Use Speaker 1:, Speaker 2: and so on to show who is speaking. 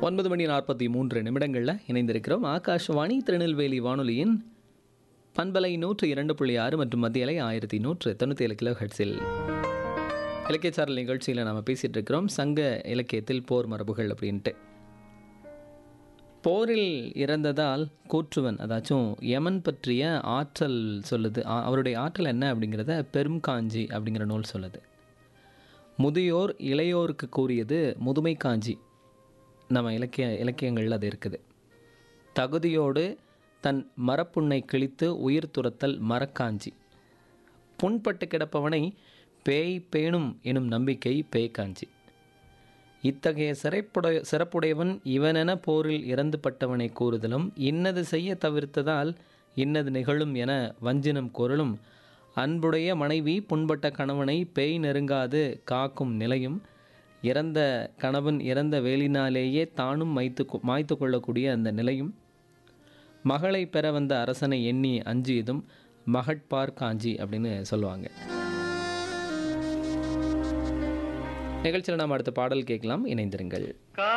Speaker 1: ஒன்பது மணி நாற்பத்தி மூன்று நிமிடங்களில் இணைந்திருக்கிறோம் ஆகாஷ்வாணி திருநெல்வேலி வானொலியின் பண்பலை நூற்று இரண்டு புள்ளி ஆறு மற்றும் மத்திய அலை ஆயிரத்தி நூற்று தொண்ணூற்றி ஏழு கிலோ ஹெட்ஸில் இலக்கியச்சாரல் நிகழ்ச்சியில் நாம் பேசிகிட்டு இருக்கிறோம் சங்க இலக்கியத்தில் போர் மரபுகள் அப்படின்ட்டு போரில் இறந்ததால் கூற்றுவன் அதாச்சும் யமன் பற்றிய ஆற்றல் சொல்லுது ஆ- அவருடைய ஆற்றல் என்ன அப்படிங்கிறத பெரும் காஞ்சி அப்படிங்கிற நூல் சொல்லுது முதியோர் இளையோருக்கு கூறியது முதுமை காஞ்சி நம்ம இலக்கிய இலக்கியங்களில் அது இருக்குது தகுதியோடு தன் மரப்புண்ணை கிழித்து உயிர் துரத்தல் மரக்காஞ்சி புண்பட்டு கிடப்பவனை பேய் பேணும் எனும் நம்பிக்கை பேய்காஞ்சி இத்தகைய சிறைப்புடைய சிறப்புடையவன் இவனென போரில் இறந்துபட்டவனை கூறுதலும் இன்னது செய்ய தவிர்த்ததால் இன்னது நிகழும் என வஞ்சினம் கூறலும் அன்புடைய மனைவி புண்பட்ட கணவனை பேய் நெருங்காது காக்கும் நிலையும் இறந்த கணவன் இறந்த வேலினாலேயே தானும் மைத்து கொ- மாய்த்து கொள்ளக்கூடிய அந்த நிலையும் மகளை பெற வந்த அரசனை எண்ணி அஞ்சியதும் மகட்பார் காஞ்சி அப்படின்னு சொல்லுவாங்க நிகழ்ச்சியில் நாம் அடுத்த பாடல் கேட்கலாம் இணைந்திருங்கள்
Speaker 2: கா